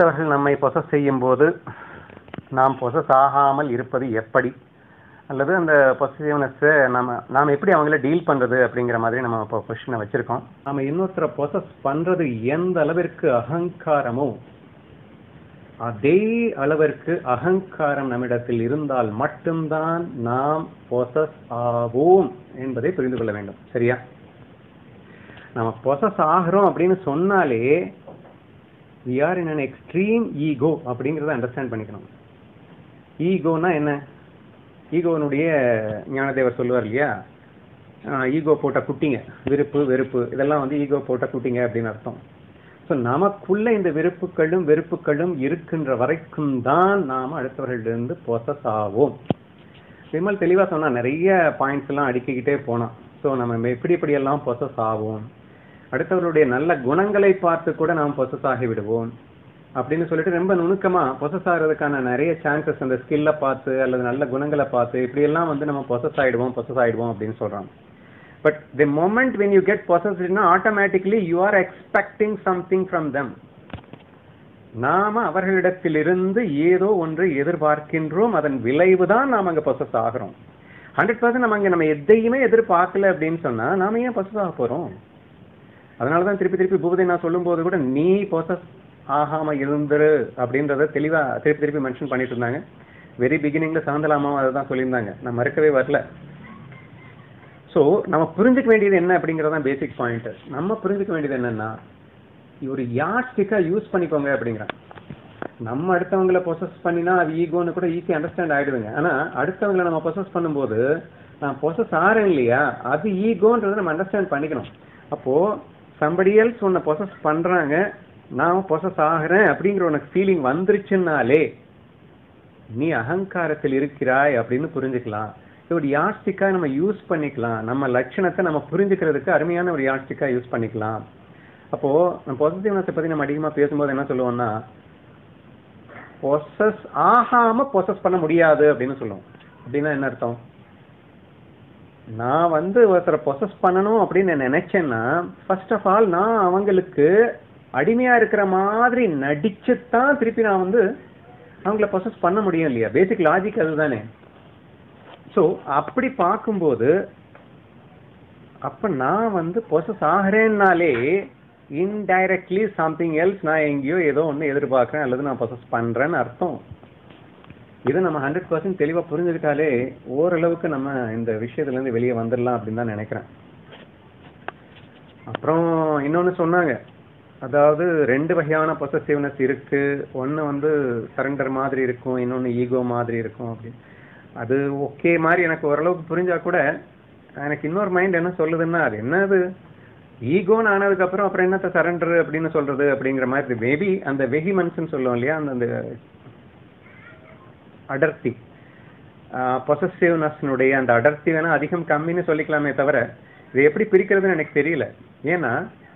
அடுத்தவர்கள் நம்மை பொசஸ் செய்யும் போது நாம் பொசஸ் ஆகாமல் இருப்பது எப்படி அல்லது அந்த பொசசிவ்னஸ்ஸை நம்ம நாம் எப்படி அவங்கள டீல் பண்றது அப்படிங்கிற மாதிரி நம்ம இப்போ கொஸ்டினை வச்சிருக்கோம் நம்ம இன்னொருத்தரை பொசஸ் பண்றது எந்த அளவிற்கு அகங்காரமோ அதே அளவிற்கு அகங்காரம் நம்மிடத்தில் இருந்தால் மட்டும்தான் நாம் பொசஸ் ஆவோம் என்பதை புரிந்து கொள்ள வேண்டும் சரியா நம்ம பொசஸ் ஆகிறோம் அப்படின்னு சொன்னாலே we are in an extreme ego அப்படிங்கிறத அண்டர்ஸ்டாண்ட் பண்ணிக்கணும் ஈகோனா என்ன ஈகோனுடைய ஞானதேவர் சொல்லுவார் இல்லையா ஈகோ போட்ட குட்டிங்க விருப்பு வெறுப்பு இதெல்லாம் வந்து ஈகோ போட்ட குட்டிங்க அப்படின்னு அர்த்தம் ஸோ நமக்குள்ள இந்த விருப்புகளும் வெறுப்புகளும் இருக்கின்ற வரைக்கும் தான் நாம் அடுத்தவர்களிலிருந்து பொசஸ் ஆவோம் விமல் தெளிவா சொன்னா நிறைய பாயிண்ட்ஸ் எல்லாம் அடுக்கிக்கிட்டே போனான் ஸோ நம்ம எப்படி எப்படி எல்லாம் பொசஸ் ஆவோம் அடுத்தவர்களுடைய நல்ல குணங்களை பார்த்து கூட நாம் பொசஸ் ஆகி விடுவோம் அப்படின்னு சொல்லிட்டு ரொம்ப நுணுக்கமா பொசஸ் ஆகிறதுக்கான நிறைய சான்சஸ் அந்த ஸ்கில்ல பார்த்து அல்லது நல்ல குணங்களை பார்த்து இப்படி எல்லாம் வந்து நம்ம பொசஸ் ஆயிடுவோம் பொசஸ் ஆயிடுவோம் அப்படின்னு சொல்றாங்க but the moment when you get பொசஸ்ட்னா automatically you are expecting something from them நாம அவர்களிடத்திலிருந்து ஏதோ ஒன்று எதிர்பார்க்கின்றோம் அதன் விளைவுதான் நாம் அங்க பொசஸ் ஆகிறோம் ஹண்ட்ரட் பர்சன்ட் நம்ம அங்க நம்ம எதையுமே எதிர்பார்க்கல அப்படின்னு சொன்னா நாம ஏன் பொசஸ் ஆக போறோம் அதனாலதான் திருப்பி திருப்பி பூபதி நான் சொல்லும் போது கூட நீ பொசஸ் ஆகாம இருந்துரு அப்படின்றத தெளிவா திருப்பி திருப்பி மென்ஷன் பண்ணிட்டு இருந்தாங்க வெரி பிகினிங்ல சாந்தலாமாவும் அதை தான் சொல்லியிருந்தாங்க நான் மறக்கவே வரல ஸோ நம்ம புரிஞ்சுக்க வேண்டியது என்ன அப்படிங்கறதான் பேசிக் பாயிண்ட் நம்ம புரிஞ்சுக்க வேண்டியது என்னன்னா ஒரு யாஸ்டிக்கா யூஸ் பண்ணிக்கோங்க அப்படிங்கிறான் நம்ம அடுத்தவங்கள பொசஸ் பண்ணினா அது ஈகோன்னு கூட ஈஸி அண்டர்ஸ்டாண்ட் ஆயிடுதுங்க ஆனா அடுத்தவங்கள நம்ம பொசஸ் பண்ணும்போது நான் பொசஸ் ஆறேன் இல்லையா அது ஈகோன்றதை நம்ம அண்டர்ஸ்டாண்ட் பண்ணிக்கணும் அப்போ சம்படி எல்ஸ் உன்னை பொசஸ் பண்றாங்க நான் பொசஸ் ஆகிறேன் அப்படிங்கிற உனக்கு ஃபீலிங் வந்துருச்சுன்னாலே நீ அகங்காரத்தில் இருக்கிறாய் அப்படின்னு புரிஞ்சுக்கலாம் ஒரு யாஸ்டிக்கா நம்ம யூஸ் பண்ணிக்கலாம் நம்ம லட்சணத்தை நம்ம புரிஞ்சுக்கிறதுக்கு அருமையான ஒரு யாஸ்டிக்கா யூஸ் பண்ணிக்கலாம் அப்போ பொசசிவ்னஸை பத்தி நம்ம அதிகமா பேசும்போது என்ன சொல்லுவோம்னா பொசஸ் ஆகாம பொசஸ் பண்ண முடியாது அப்படின்னு சொல்லுவோம் அப்படின்னா என்ன அர்த்தம் நான் வந்து ஒருத்தரை பொசஸ் பண்ணணும் அப்படின்னு நான் நினைச்சேன்னா ஃபர்ஸ்ட் ஆஃப் ஆல் நான் அவங்களுக்கு அடிமையா இருக்கிற மாதிரி நடிச்சுத்தான் திருப்பி நான் வந்து அவங்கள பொசஸ் பண்ண முடியும் இல்லையா பேசிக் லாஜிக் அதுதானே ஸோ அப்படி பார்க்கும்போது அப்ப நான் வந்து பொசஸ் ஆகிறேன்னாலே இன்டைரக்ட்லி சம்திங் எல்ஸ் நான் எங்கேயோ ஏதோ ஒன்று எதிர்பார்க்குறேன் அல்லது நான் பொசஸ் பண்றேன்னு அர்த்தம் இதை நம்ம ஹண்ட்ரட் பர்சன்ட் தெளிவாக புரிஞ்சுக்கிட்டாலே ஓரளவுக்கு நம்ம இந்த விஷயத்துலேருந்து வெளியே வந்துடலாம் அப்படின்னு தான் நினைக்கிறேன் அப்புறம் இன்னொன்று சொன்னாங்க அதாவது ரெண்டு வகையான பொசசிவ்னஸ் இருக்கு ஒன்று வந்து சரண்டர் மாதிரி இருக்கும் இன்னொன்று ஈகோ மாதிரி இருக்கும் அப்படின்னு அது ஓகே மாதிரி எனக்கு ஓரளவுக்கு புரிஞ்சா கூட எனக்கு இன்னொரு மைண்ட் என்ன சொல்லுதுன்னா அது என்னது ஈகோன்னு ஆனதுக்கு அப்புறம் அப்புறம் என்னத்த சரண்டர் அப்படின்னு சொல்றது அப்படிங்கிற மாதிரி மேபி அந்த வெஹிமன்ஸ்னு சொல்லுவோம் இல்லையா அந்த அந்த அடர்த்தி பொசசிவ்னஸ்னுடைய அந்த அடர்த்தி வேணா அதிகம் கம்மின்னு சொல்லிக்கலாமே தவிர இது எப்படி பிரிக்கிறதுன்னு எனக்கு தெரியல ஏன்னா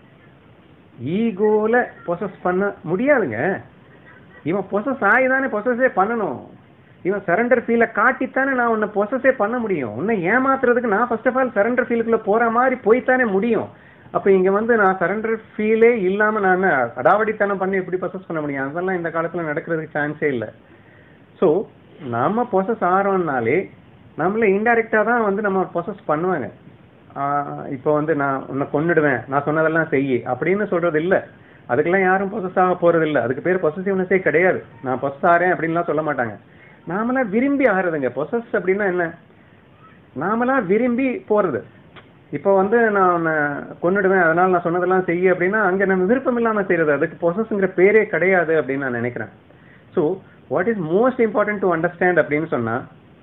ஈகோல பொசஸ் பண்ண முடியாதுங்க இவன் பொசஸ் ஆகி தானே பொசஸே பண்ணணும் இவன் சரண்டர் ஃபீலை காட்டித்தானே நான் உன்னை பொசஸே பண்ண முடியும் உன்னை ஏமாத்துறதுக்கு நான் ஃபர்ஸ்ட் ஆஃப் ஆல் சரண்டர் ஃபீலுக்குள்ள போற மாதிரி போய்த்தானே முடியும் அப்ப இங்க வந்து நான் சரண்டர் ஃபீலே இல்லாம நான் அடாவடித்தனம் பண்ணி எப்படி பொசஸ் பண்ண முடியும் அதெல்லாம் இந்த காலத்துல நடக்கிறதுக்கு சான்ஸே இல்லை ஸோ நம்ம பொசஸ் ஆறோம்னாலே நம்மள இன்டைரக்டா தான் வந்து நம்ம பொசஸ் பண்ணுவாங்க இப்போ வந்து நான் உன்னை கொன்னுடுவேன் நான் சொன்னதெல்லாம் செய் அப்படின்னு சொல்றது இல்ல அதுக்கெல்லாம் யாரும் பொசஸ் ஆக போறது இல்ல அதுக்கு பேர் பொசசிவ்னஸே கிடையாது நான் பொசஸ் ஆறேன் அப்படின்லாம் சொல்ல மாட்டாங்க நாமளா விரும்பி ஆகிறதுங்க பொசஸ் அப்படின்னா என்ன நாமளா விரும்பி போறது இப்போ வந்து நான் உன்னை கொன்னுடுவேன் அதனால நான் சொன்னதெல்லாம் செய்ய அப்படின்னா அங்க நம்ம விருப்பம் இல்லாம செய்யறது அதுக்கு பொசஸ்ங்கிற பேரே கிடையாது அப்படின்னு நான் நினைக்கிறேன் so what is most important to understand அப்படின்னு சொன்னா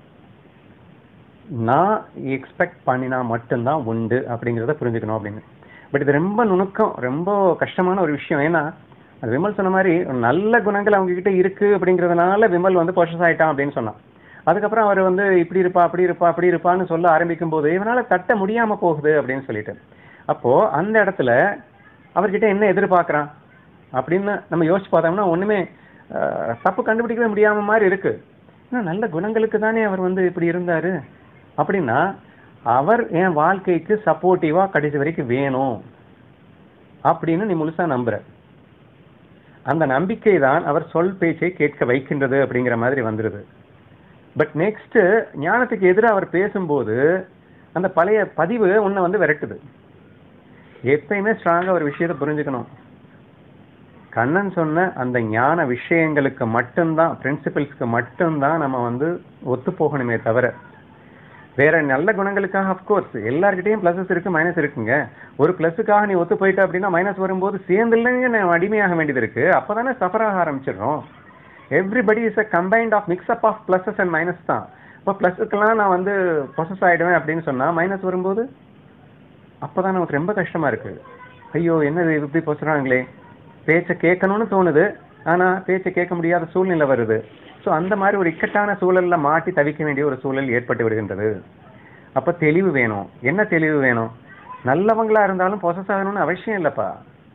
நான் எக்ஸ்பெக்ட் பண்ணினா மட்டும்தான் உண்டு அப்படிங்கிறத புரிஞ்சுக்கணும் அப்படின்னு பட் இது ரொம்ப நுணுக்கம் ரொம்ப கஷ்டமான ஒரு விஷயம் ஏன்னா அது விமல் சொன்ன மாதிரி நல்ல குணங்கள் அவங்க கிட்ட இருக்கு அப்படிங்கிறதுனால விமல் வந்து பொஷஸ் ஆயிட்டான் அப்படின்னு சொன்னான் அதுக்கப்புறம் அவர் வந்து இப்படி இருப்பா அப்படி இருப்பா அப்படி இருப்பான்னு சொல்ல ஆரம்பிக்கும் போது இவனால தட்ட முடியாம போகுது அப்படின்னு சொல்லிட்டு அப்போ அந்த இடத்துல அவர்கிட்ட என்ன எதிர்பார்க்கறான் அப்படின்னு நம்ம யோசிச்சு பார்த்தோம்னா ஒண்ணுமே தப்பு கண்டுபிடிக்கவே முடியாம மாதிரி இருக்கு நல்ல குணங்களுக்கு தானே அவர் வந்து இப்படி இருந்தாரு அப்படின்னா அவர் என் வாழ்க்கைக்கு சப்போர்ட்டிவா கடைசி வரைக்கும் வேணும் அப்படின்னு நீ முழுசா நம்புற அந்த நம்பிக்கை தான் அவர் சொல் பேச்சை கேட்க வைக்கின்றது அப்படிங்கிற மாதிரி வந்துருது பட் நெக்ஸ்ட் ஞானத்துக்கு எதிராக அவர் பேசும்போது அந்த பழைய பதிவு உன்னை வந்து விரட்டுது எப்பயுமே ஸ்ட்ராங்கா ஒரு விஷயத்தை புரிஞ்சுக்கணும் கண்ணன் சொன்ன அந்த ஞான விஷயங்களுக்கு மட்டும்தான் பிரின்சிபல்ஸ்க்கு மட்டும்தான் நம்ம வந்து ஒத்து போகணுமே தவிர வேற நல்ல குணங்களுக்காக அப்கோர்ஸ் எல்லார்கிட்டயும் பிளஸஸ் இருக்கு மைனஸ் இருக்குங்க ஒரு பிளஸுக்காக நீ ஒத்து போயிட்ட அப்படின்னா மைனஸ் வரும்போது சேர்ந்து இல்லைங்க நம்ம அடிமையாக வேண்டியது இருக்கு அப்பதானே சஃபர் ஆக ஆரம்பிச்சிடுறோம் everybody is a combined of mix up of pluses and minus தான் இப்போ ப்ளஸுக்கெல்லாம் நான் வந்து ப்ரொசஸ் ஆயிடுவேன் அப்படின்னு சொன்னா மைனஸ் வரும்போது அப்பதான் நமக்கு ரொம்ப கஷ்டமா இருக்கு ஐயோ என்னது இப்படி பேசுறாங்களே பேச்சை கேட்கணும்னு தோணுது ஆனா பேச்சை கேட்க முடியாத சூழ்நிலை வருது ஸோ அந்த மாதிரி ஒரு இக்கட்டான சூழல்ல மாட்டி தவிக்க வேண்டிய ஒரு சூழல் ஏற்பட்டு விடுகின்றது அப்ப தெளிவு வேணும் என்ன தெளிவு வேணும் நல்லவங்களா இருந்தாலும் பொசஸ் ஆகணும்னு அவசியம் இல்லப்பா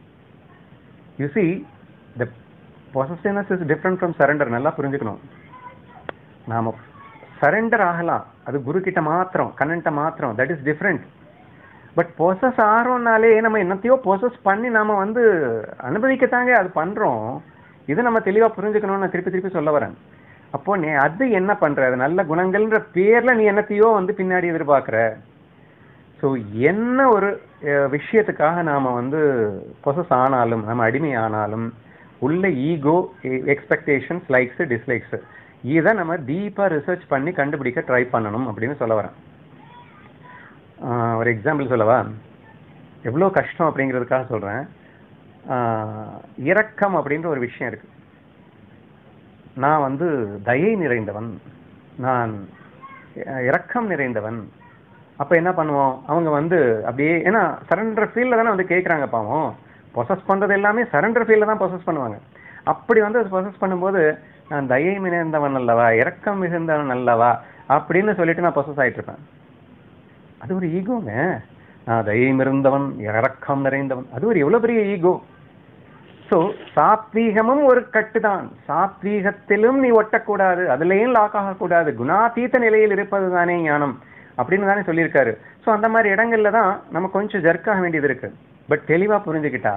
you see the possessiveness is different from surrender நல்லா புரிஞ்சுக்கணும் நாம சரண்டர் ஆகலாம் அது குரு கிட்ட மாத்திரம் கண்ணன்ட்ட மாத்திரம் that is different but possess ஆகிறோம்னாலே நம்ம என்னத்தையோ பொசஸ் பண்ணி நாம வந்து அனுபவிக்கத்தாங்க அது பண்றோம் இதை நம்ம தெளிவா புரிஞ்சுக்கணும்னு நான் திருப்பி திருப்பி சொல்ல வரேன் அப்போ நீ அது என்ன பண்ற அது நல்ல குணங்கள்ன்ற பேர்ல நீ என்னத்தையோ வந்து பின்னாடி எதிர்பார்க்கிற ஸோ என்ன ஒரு அஹ், விஷயத்துக்காக நாம வந்து பொசஸ் ஆனாலும் நம்ம அடிமை ஆனாலும் உள்ள ஈகோ எக்ஸ்பெக்டேஷன்ஸ் லைக்ஸ் டிஸ்லைக்ஸ் இதை நம்ம டீப்பா ரிசர்ச் பண்ணி கண்டுபிடிக்க ட்ரை பண்ணணும் அப்படின்னு சொல்ல வரேன் ஆஹ் ஒரு எக்ஸாம்பிள் சொல்லவா எவ்வளோ கஷ்டம் அப்படிங்கிறதுக்காக சொல்றேன் ஆஹ் இரக்கம் அப்படின்ற ஒரு விஷயம் இருக்கு நான் வந்து தயை நிறைந்தவன் நான் அஹ் இரக்கம் நிறைந்தவன் அப்ப என்ன பண்ணுவோம் அவங்க வந்து அப்படியே ஏன்னா சரண்டர் ஃபீல்ட்ல தானே வந்து கேட்குறாங்க பாவம் பொசஸ் பண்றது எல்லாமே சரண்டர் ஃபீல்ட்ல தான் பொசஸ் பண்ணுவாங்க அப்படி வந்து பொசஸ் பண்ணும்போது நான் தயை நிறைந்தவன் அல்லவா இரக்கம் மிகுந்தவன் அல்லவா அப்படின்னு சொல்லிட்டு நான் பொசஸ் ஆயிட்டு இருப்பேன் அது ஒரு ஈகோங்க நான் தயம் இருந்தவன் இரக்கம் நிறைந்தவன் அது ஒரு எவ்வளவு பெரிய ஈகோ சோ சாத்வீகமும் ஒரு கட்டுதான் சாத்வீகத்திலும் நீ ஒட்டக்கூடாது அதுலயும் லாக் ஆகக்கூடாது குணாதீத நிலையில் இருப்பது தானே ஞானம் அப்படின்னு தானே சொல்லியிருக்காரு சோ அந்த மாதிரி இடங்கள்ல தான் நம்ம கொஞ்சம் ஜர்க்காக வேண்டியது இருக்கு பட் தெளிவா புரிஞ்சுக்கிட்டா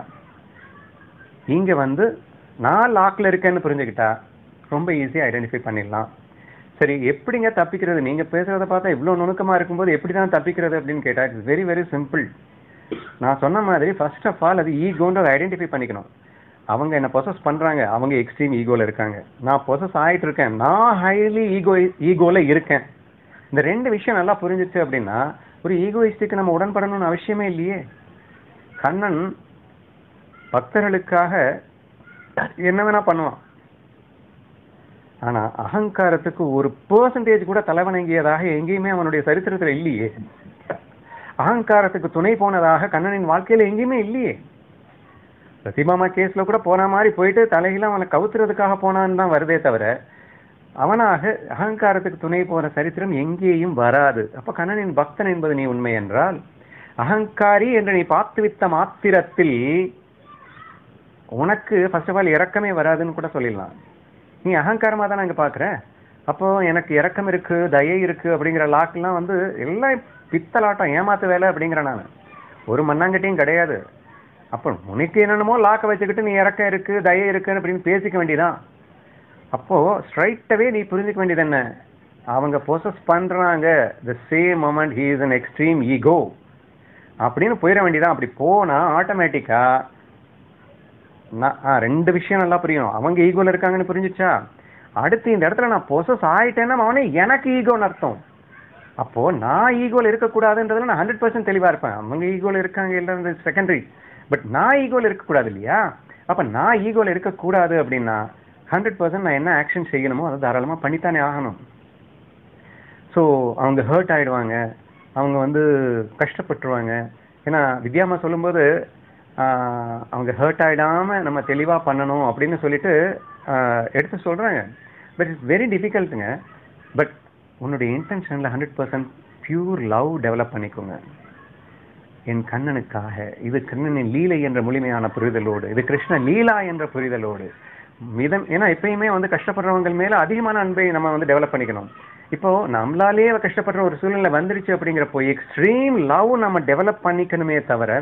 இங்க வந்து நான் லாக்ல இருக்கேன்னு புரிஞ்சுக்கிட்டா ரொம்ப ஈஸியா ஐடென்டிஃபை பண்ணிடலாம் சரி எப்படிங்க தப்பிக்கிறது நீங்க பேசுறத பார்த்தா இவ்வளவு நுணுக்கமா இருக்கும்போது எப்படி தான் தப்பிக்கிறது அப்படின்னு கேட்டா இட்ஸ் வெரி வெரி சிம்பிள் நான் சொன்ன மாதிரி ஃபர்ஸ்ட் ஆஃப் ஆல் அது ஈகோன்ற ஐடென்டிஃபை பண்ணிக்கணும் அவங்க என்ன பொசஸ் பண்றாங்க அவங்க எக்ஸ்ட்ரீம் ஈகோல இருக்காங்க நான் பொசஸ் ஆயிட்டு இருக்கேன் நான் ஹைலி ஈகோ ஈகோல இருக்கேன் இந்த ரெண்டு விஷயம் நல்லா புரிஞ்சிச்சு அப்படின்னா ஒரு ஈகோயிஸ்டுக்கு நம்ம உடன்படணும்னு அவசியமே இல்லையே கண்ணன் பக்தர்களுக்காக என்ன வேணா பண்ணுவான் ஆனா அகங்காரத்துக்கு ஒரு பெர்சன்டேஜ் கூட தலைவணங்கியதாக எங்கேயுமே அவனுடைய சரித்திரத்துல இல்லையே அகங்காரத்துக்கு துணை போனதாக கண்ணனின் வாழ்க்கையில எங்கேயுமே இல்லையே சத்யபாமா கேஸ்ல கூட போன மாதிரி போயிட்டு தலையில அவனை கவுத்துறதுக்காக போனான்னு தான் வருதே தவிர அவனாக அகங்காரத்துக்கு துணை போன சரித்திரம் எங்கேயும் வராது அப்ப கண்ணனின் பக்தன் என்பது நீ உண்மை என்றால் அகங்காரி என்று நீ பார்த்து வித்த மாத்திரத்தில் உனக்கு ஃபர்ஸ்ட் ஆஃப் ஆல் இறக்கமே வராதுன்னு கூட சொல்லிடலாம் நீ அகங்காரமா தான் அங்க பாக்குற அப்போ எனக்கு இறக்கம் இருக்கு தயை இருக்கு அப்படிங்கிற லாக்கெல்லாம் வந்து எல்லாம் பித்தலாட்டம் ஏமாத்து வேலை அப்படிங்கிற நான் ஒரு மண்ணாங்கட்டியும் கிடையாது அப்போ உனக்கு என்னென்னமோ லாக்க வச்சுக்கிட்டு நீ இறக்கம் இருக்கு தயை இருக்கு அப்படின்னு பேசிக்க வேண்டியதான் அப்போ ஸ்ட்ரைட்டாவே நீ புரிஞ்சுக்க வேண்டியது என்ன அவங்க ப்ரோசஸ் பண்றாங்க the same moment he is an extreme ego அப்படின்னு போயிட வேண்டியதான் அப்படி போனா ஆட்டோமேட்டிக்கா நான் ஆ, ரெண்டு விஷயம் நல்லா புரியும் அவங்க ஈகோல இருக்காங்கன்னு புரிஞ்சுச்சா அடுத்து இந்த இடத்துல நான் பொசஸ் ஆயிட்டேன்னா அவனே எனக்கு ஈகோன்னு அர்த்தம் அப்போ நான் ஈகோல இருக்கக்கூடாதுன்றதுல நான் ஹண்ட்ரட் பர்சன்ட் தெளிவா இருப்பேன் அவங்க ஈகோல இருக்காங்க இல்லை செகண்டரி பட் நான் ஈகோல இருக்கக்கூடாது இல்லையா அப்ப நான் ஈகோல இருக்கக்கூடாது அப்படின்னா ஹண்ட்ரட் பர்சன்ட் நான் என்ன ஆக்ஷன் செய்யணுமோ அதை தாராளமா பண்ணித்தானே ஆகணும் ஸோ அவங்க ஹர்ட் ஆயிடுவாங்க அவங்க வந்து கஷ்டப்பட்டுருவாங்க ஏன்னா வித்யாமா சொல்லும்போது ஆஹ், அவங்க ஹர்ட் ஆயிடாம நம்ம தெளிவா பண்ணணும் அப்படின்னு சொல்லிட்டு ஆஹ், எடுத்து சொல்றாங்க பட் இட்ஸ் வெரி டிஃபிகல்ட்டுங்க பட் உன்னுடைய இன்டென்ஷன்ல hundred percent pure love develop பண்ணிக்கோங்க என் கண்ணனுக்காக இது கிருஷ்ணனின் லீலை என்ற முழுமையான புரிதலோடு இது கிருஷ்ண லீலா என்ற புரிதலோடு மிதம் ஏன்னா எப்பயுமே வந்து கஷ்டப்படுறவங்க மேல அதிகமான அன்பை நம்ம வந்து டெவலப் பண்ணிக்கணும் இப்போ நம்மளாலேயே கஷ்டப்படுற ஒரு சூழ்நிலை வந்துருச்சு அப்படிங்கிறப்போ எக்ஸ்ட்ரீம் லவ் நம்ம டெவலப் பண்ணிக்கணுமே தவிர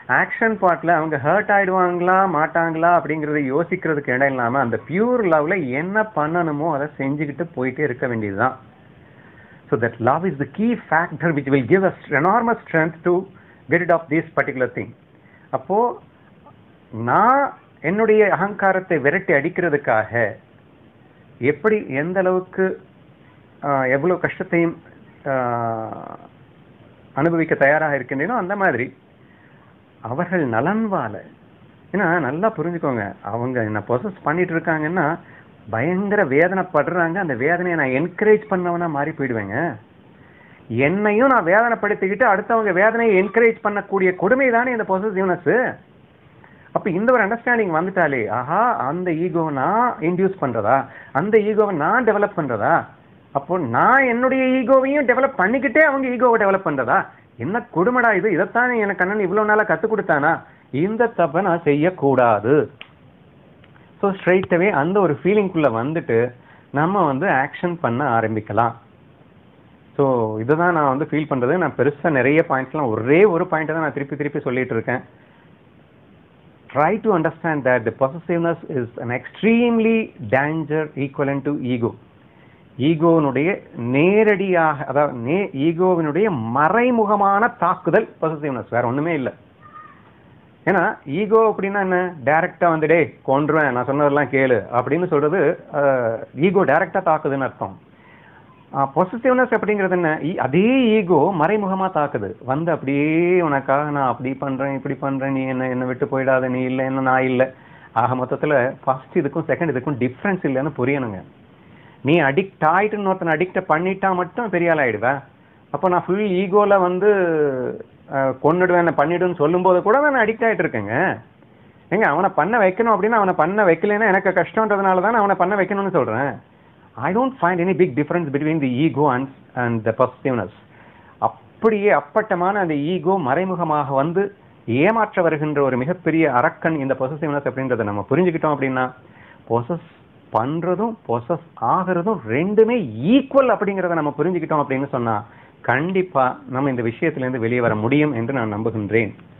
ஆக்ஷன் பார்ட்ல அவங்க ஹர்ட் ஆயிடுவாங்களா மாட்டாங்களா அப்படிங்கறத யோசிக்கிறதுக்கு இடம் இல்லாம அந்த பியூர் லவ்ல என்ன பண்ணணுமோ அதை செஞ்சுக்கிட்டு போயிட்டே இருக்க வேண்டியதுதான் so that love is the key factor which will give us enormous strength to get it off this particular thing அப்போ நான் என்னுடைய அகங்காரத்தை விரட்டி அடிக்கிறதுக்காக எப்படி எந்த அளவுக்கு ஆஹ், எவ்வளவு கஷ்டத்தையும் ஆஹ், அனுபவிக்க தயாராக இருக்கின்றனோ அந்த மாதிரி அவர்கள் நலன் வாழ ஏன்னா நல்லா புரிஞ்சுக்கோங்க அவங்க என்ன ப்ரொசஸ் பண்ணிட்டு இருக்காங்கன்னா பயங்கர வேதனைப்படுறாங்க அந்த வேதனையை நான் என்கரேஜ் பண்ணவனா மாறி போயிடுவேங்க என்னையும் நான் வேதனைப்படுத்திக்கிட்டு அடுத்தவங்க வேதனையை என்கரேஜ் பண்ணக்கூடிய கொடுமை தானே இந்த பொசசிவ்னஸ் அப்ப இந்த ஒரு அண்டர்ஸ்டாண்டிங் வந்துட்டாலே ஆஹா அந்த ஈகோவை நான் இன்டியூஸ் பண்றதா அந்த ஈகோவை நான் டெவலப் பண்றதா அப்போ நான் என்னுடைய ஈகோவையும் டெவலப் பண்ணிக்கிட்டே அவங்க ஈகோவை டெவலப் பண்றதா என்ன கொடுமடா இது இதைத்தானே எனக்கு கண்ணன் இவ்வளவு நாளா கத்து கொடுத்தானா இந்த தப்பை நான் செய்யக்கூடாது ஸோ ஸ்ட்ரைட்டவே அந்த ஒரு ஃபீலிங்குள்ள வந்துட்டு நம்ம வந்து ஆக்ஷன் பண்ண ஆரம்பிக்கலாம் ஸோ இதுதான் நான் வந்து ஃபீல் பண்றது நான் பெருசா நிறைய பாயிண்ட்ஸ்லாம் ஒரே ஒரு பாயிண்ட் தான் நான் திருப்பி திருப்பி சொல்லிட்டு இருக்கேன் try to understand that the possessiveness is an extremely danger equivalent to ego ஈகோவினுடைய நேரடியாக அதாவது நே ஈகோவினுடைய மறைமுகமான தாக்குதல் பொசசிவ்னஸ் வேற ஒண்ணுமே இல்லை ஏன்னா ஈகோ அப்படின்னா என்ன டைரக்டா வந்து டேய் கொன்றுவேன் நான் சொன்னதெல்லாம் கேளு அப்படின்னு சொல்றது ஈகோ டைரக்டா தாக்குதுன்னு அர்த்தம் பொசிட்டிவ்னஸ் அப்படிங்கிறது என்ன ஈ- அதே ஈகோ மறைமுகமா தாக்குது வந்து அப்படியே உனக்காக நான் அப்படி பண்றேன் இப்படி பண்றேன் நீ என்ன என்ன விட்டு போயிடாத நீ இல்லை என்ன நான் இல்லை ஆக மொத்தத்துல ஃபர்ஸ்ட் இதுக்கும் செகண்ட் இதுக்கும் டிஃப்ரென்ஸ் இல்லைன்னு புரியணுங்க நீ அடிக்ட் ஆயிட்டுன்னு ஒருத்தன் அடிக்ட பண்ணிட்டா மட்டும் பெரிய ஆள் ஆயிடுவ அப்போ நான் ஃபுல் ஈகோல வந்து அஹ், கொன்னுடுவேன் என்ன பண்ணிடுன்னு சொல்லும்போது கூட நான் அடிக்ட் ஆயிட்டு இருக்கேங்க ஏங்க அவனை பண்ண வைக்கணும் அப்படின்னா அவனை பண்ண வைக்கலைன்னா எனக்கு கஷ்டம்ன்றதுனால தான் அவனை பண்ண வைக்கணும்னு சொல்றேன் I don't find any big difference between the ego and and the positiveness அப்படியே அப்பட்டமான அந்த ஈகோ மறைமுகமாக வந்து ஏமாற்ற வருகின்ற ஒரு மிகப்பெரிய அரக்கன் இந்த பொசசிவ்னஸ் அப்படின்றத நம்ம புரிஞ்சுக்கிட்டோம் அப்படின்னா பொசஸ் பண்றதும் பொசஸ் ஆகிறதும் ரெண்டுமே ஈக்குவல் அப்படிங்கறத நம்ம புரிஞ்சுக்கிட்டோம் அப்படின்னு சொன்னா கண்டிப்பா நம்ம இந்த விஷயத்துல இருந்து வெளியே வர முடியும் என்று நான் நம்புகின்றேன்